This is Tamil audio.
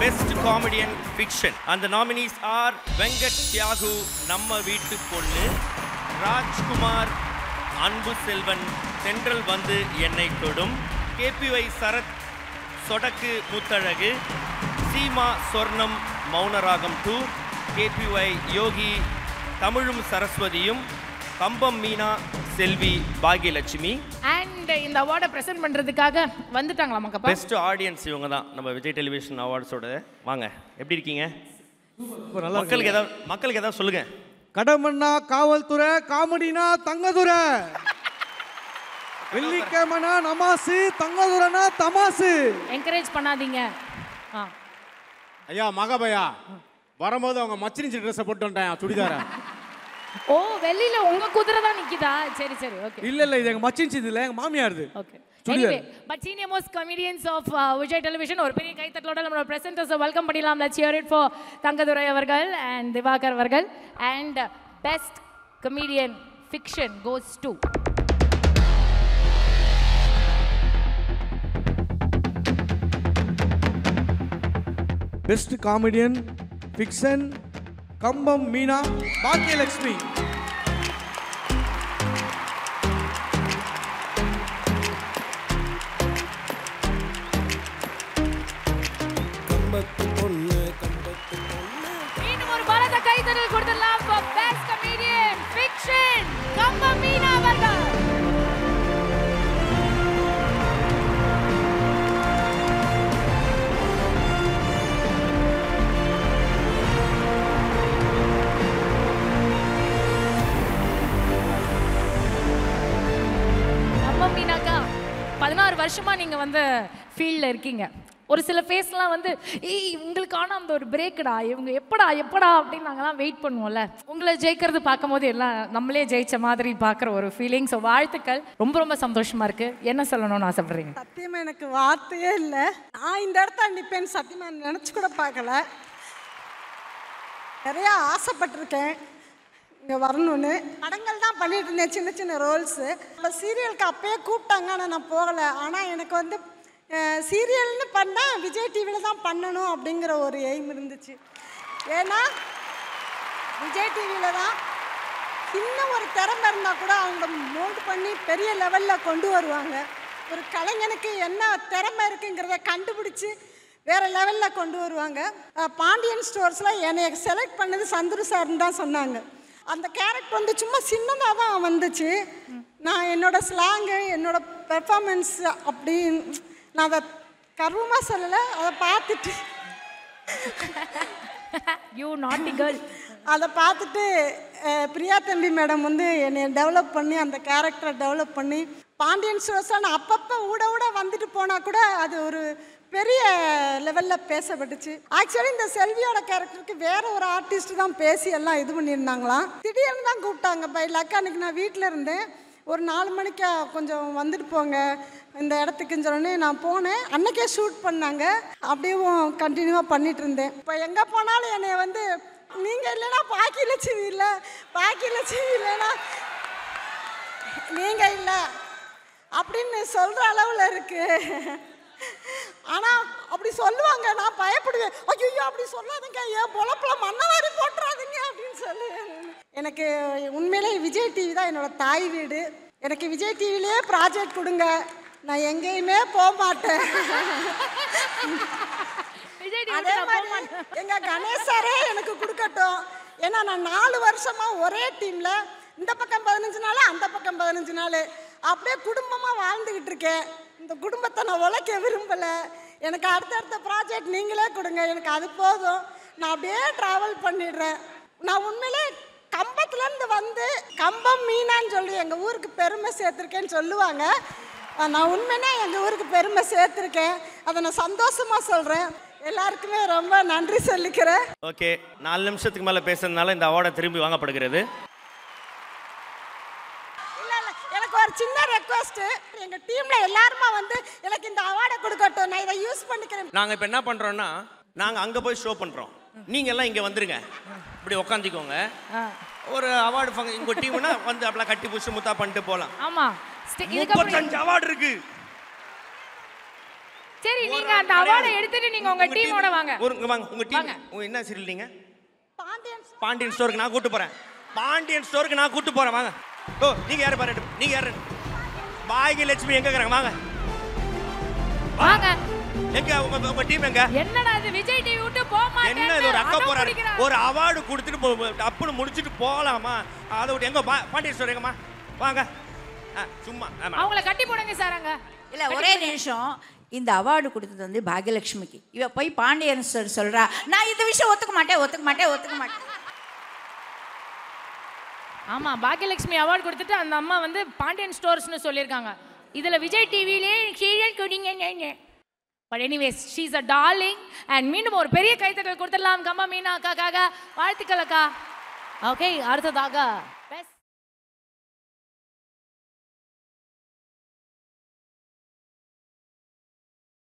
பெஸ்ட் காமெடியன் ஃபிக்ஷன் அந்த நாமினிஸ் ஆர் வெங்கட் தியாகு நம்ம வீட்டு பொண்ணு ராஜ்குமார் அன்பு செல்வன் தென்றல் வந்து என்னை தொடும் கேபிஒய் சரத் சொடக்கு முத்தழகு சீமா சொர்ணம் மௌனராகம் டூ கேபிஒய் யோகி தமிழும் சரஸ்வதியும் கம்பம் மீனா செல்வி பாகியலட்சுமி அண்ட் இந்த அவார்டை பிரசன்ட் பண்றதுக்காக வந்துட்டாங்களா மக்கப்பா பெஸ்ட் ஆடியன்ஸ் இவங்க தான் நம்ம விஜய் டெலிவிஷன் அவார்ட்ஸோட வாங்க எப்படி இருக்கீங்க மக்களுக்கு ஏதாவது மக்களுக்கு ஏதாவது சொல்லுங்க கடமண்ணா காவல்துறை காமெடினா தங்கதுரை வெள்ளிக்கிழமைனா நமாசு தங்கதுரைனா தமாசு என்கரேஜ் பண்ணாதீங்க ஆ ஐயா மகாபயா வரும்போது அவங்க மச்சினிச்சு ட்ரெஸ்ஸை போட்டு வந்துட்டேன் சுடிதார ஓ வெளியில உங்க குதிரை தான் நிக்குதா சரி சரி ஓகே இல்ல இல்ல இது எங்க மச்சின்ச்சு இல்ல எங்க மாமியாருது okay chudidar. Anyway but senior most comedians of Vijay television ஒரு பெரிய கைத்தட்டலோட நம்மளோட பிரசன்டர்ஸை வெல்கம் பண்ணிடலாம் let's hear it for Thangadurai அவர்கள் அண்ட் திவாகர் அவர்கள் and best comedian fiction goes to best comedian fiction Kambam Meena Bhagyalakshmi மீண்டும் ஒரு பலத்த கைத்தட்டல் கொடுத்துடலாம் for best comedian fiction Kamba Meena அவர்கள் நம்ம மீனாக்கா பதினாறு வருஷமா நீங்க வந்து ஃபீல்டில் இருக்கீங்க ஒரு சில ஃபேஸ்லாம் வந்து ஏய் உங்களுக்கான அந்த ஒரு பிரேக்குடா இவங்க எப்படா எப்படா அப்படின்னு நாங்கெல்லாம் வெயிட் பண்ணுவோம்ல உங்களை ஜெயிக்கிறது பார்க்கும்போது எல்லாம் நம்மளே ஜெயிச்ச மாதிரி பார்க்குற ஒரு ஃபீலிங் ஸோ வாழ்த்துக்கள் ரொம்ப ரொம்ப சந்தோஷமா இருக்கு என்ன சொல்லணும்னு ஆசைப்படுறீங்க சத்தியமா எனக்கு வார்த்தையே இல்லை நான் இந்த இடத்த நிற்பேன்னு சத்தியமா நினச்சி கூட பார்க்கல நிறைய ஆசைப்பட்டிருக்கேன் இங்கே வரணும்னு படங்கள் தான் பண்ணிட்டு இருந்தேன் சின்ன சின்ன ரோல்ஸு இப்போ சீரியலுக்கு அப்பயே கூப்பிட்டாங்க ஆனால் நான் போகலை ஆனால் எனக்கு வந்து சீரியல்னு பண்ணால் விஜய் டிவியில் தான் பண்ணணும் அப்படிங்கிற ஒரு எய்ம் இருந்துச்சு ஏன்னா விஜய் டிவியில் தான் இன்னும் ஒரு திறமை இருந்தால் கூட அவங்க மோல்டு பண்ணி பெரிய லெவலில் கொண்டு வருவாங்க ஒரு கலைஞனுக்கு என்ன திறமை இருக்குங்கிறத கண்டுபிடிச்சி வேற லெவலில் கொண்டு வருவாங்க அஹ் பாண்டியன் ஸ்டோர்ஸில் என்னை செலக்ட் பண்ணது சந்துரு சார்னு தான் சொன்னாங்க அந்த கேரக்டர் வந்து சும்மா சின்னதாக தான் வந்துச்சு நான் என்னோட ஸ்லாங்கு என்னோட பெர்ஃபார்மன்ஸ் அப்படி நான் அதை கர்வமாக சொல்லலை அதை பார்த்துட்டு யூ நாட்டி கேர்ள் அதை பார்த்துட்டு அஹ், பிரியா தம்பி மேடம் வந்து என்னை டெவலப் பண்ணி அந்த கேரக்டரை டெவலப் பண்ணி பாண்டியன் ஸ்டோர்ஸாக நான் அப்பப்போ ஊட ஊட வந்துட்டு போனால் கூட அது ஒரு பெரிய லெவலில் பேசப்பட்டுச்சு ஆக்சுவலி இந்த செல்வியோட கேரக்டருக்கு வேற ஒரு ஆர்டிஸ்ட் தான் பேசி எல்லாம் இது பண்ணியிருந்தாங்களாம் திடீர்னு தான் கூப்பிட்டாங்க பை லக்கா அன்னைக்கு நான் வீட்டில் இருந்தேன் ஒரு நாலு மணிக்கு கொஞ்சம் வந்துட்டு போங்க இந்த இடத்துக்குன்னு சொன்னோடனே நான் போனேன் அன்னைக்கே ஷூட் பண்ணாங்க அப்படியே கண்டினியூவாக பண்ணிட்டு இருந்தேன் இப்போ எங்கே போனாலும் என்னை வந்து நீங்கள் இல்லைன்னா பாக்கியலட்சுமி இல்லை பாக்கியலட்சுமி இல்லைன்னா நீங்கள் இல்லை அப்படின்னு சொல்கிற அளவில் இருக்கு ஆனால் அப்படி சொல்லுவாங்க நான் பயப்படுவேன் ஐயோ அப்படி சொல்லாதீங்க ஏன் பொழப்புல மண்ணவாரி போட்டுறாதீங்க அப்படின்னு சொல்லி எனக்கு உண்மையிலே விஜய் டிவி தான் என்னோட தாய் வீடு எனக்கு விஜய் டிவிலே ப்ராஜெக்ட் கொடுங்க நான் எங்கேயுமே போக மாட்டேன் விஜய் டிவி அதே மாதிரி எங்க கணேசரே எனக்கு கொடுக்கட்டும் ஏன்னா நான் நாலு வருஷமா ஒரே டீம்ல இந்த பக்கம் பதினஞ்சு நாள் அந்த பக்கம் பதினஞ்சு நாள் அப்படியே குடும்பமா வாழ்ந்துகிட்டு இருக்கேன் இந்த குடும்பத்தை நான் உழைக்க விரும்பல எனக்கு அடுத்தடுத்த ப்ராஜெக்ட் நீங்களே கொடுங்க எனக்கு அது போதும் நான் அப்படியே ட்ராவல் பண்ணிடுறேன் நான் உண்மையிலே கம்பத்துல இருந்து வந்து கம்பம் மீனான்னு சொல்லி எங்க ஊருக்கு பெருமை சேர்த்திருக்கேன்னு சொல்லுவாங்க நான் உண்மையிலே எங்கள் ஊருக்கு பெருமை சேர்த்துருக்கேன் அதை நான் சந்தோஷமாக சொல்கிறேன் எல்லாருக்குமே ரொம்ப நன்றி சொல்லிக்கிறேன் ஓகே நாலு நிமிஷத்துக்கு மேலே பேசுறதுனால இந்த அவார்டை திரும்பி வாங்கப்படுகிறது இல்லை இல்லை எனக்கு ஒரு சின்ன ரெக்வஸ்ட்டு எங்கள் டீமில் எல்லாருமா வந்து எனக்கு இந்த அவார்டை கொடுக்கட்டும் நான் இதை யூஸ் பண்ணிக்கிறேன் நாங்கள் இப்போ என்ன பண்ணுறோன்னா நாங்கள் அங்கே போய் ஷோ பண்ணுறோம் நீங்கள் எல்லாம் இங்கே வந்துருங்க இப்படி உக்காந்திக்கோங்க ஒரு அவார்டு ஃபங்க் உங்கள் டீம்னா வந்து அப்படிலாம் கட்டி பிடிச்சி முத்தா பண்ணிட்டு போகலாம் ஆமா ஸ்டி- இதுக்கப்புறம் முப்பத்தஞ்சு அவார்டு இருக்கு சரி ஒரு நீங்க ஆள் அந்த கிடையாது. அவார்டை எடுத்துட்டு நீங்க உங்க team- டீமோட வாங்க ஒரு இங்க வாங்க உங்க டீம் வாங்க. உங்க என்ன சீரியல் நீங்க பாண்டியன் பாண்டியன் ஸ்டோருக்கு நான் கூட்டு போறேன் பாண்டியன் ஸ்டோருக்கு நான் கூட்டு போறேன் வாங்க ஓ நீங்க யாரு பாரு நீங்க யாரு பாய்கி லட்சுமி எங்க இருக்கிறாங்க வாங்க வாங்க எங்க உங்க உங்க டீம் எங்க என்னடா இது விஜய் டிவி விட்டு போக என்ன இது ஒரு அக்கா மாட்டேன் போறாரு ஒரு அவார்டு கொடுத்துட்டு போ- டப்புன்னு முடிச்சுட்டு போகலாமா அதை விட்டு எங்க பா- பாண்டியன் ஸ்டோர் எங்கம்மா வாங்க ஆ, சும்மா ஆமா அவங்கள கட்டி போடுங்க சார் அங்க இல்ல ஒரே நிமிஷம் இந்த அவார்டு கொடுத்தது வந்து பாக்யலட்சுமிக்கு இவ போய் பாண்டியன் சார் சொல்றா நான் இந்த விஷயம் ஒத்துக்க மாட்டேன் ஒத்துக்க மாட்டேன் ஒத்துக்க மாட்டேன் ஆமா பாக்கியலட்சுமி அவார்டு கொடுத்துட்டு அந்த அம்மா வந்து பாண்டியன் ஸ்டோர்ஸ்னு சொல்லியிருக்காங்க இதுல விஜய் டிவிலே சீரியல் கொடுங்க but anyways she's a darling and மீண்டும் ஒரு பெரிய கைத்தட்டல் கொடுத்துடலாம் கம்மா மீனா அக்காக்காக வாழ்த்துக்கள் அக்கா ஓகே அடுத்ததாக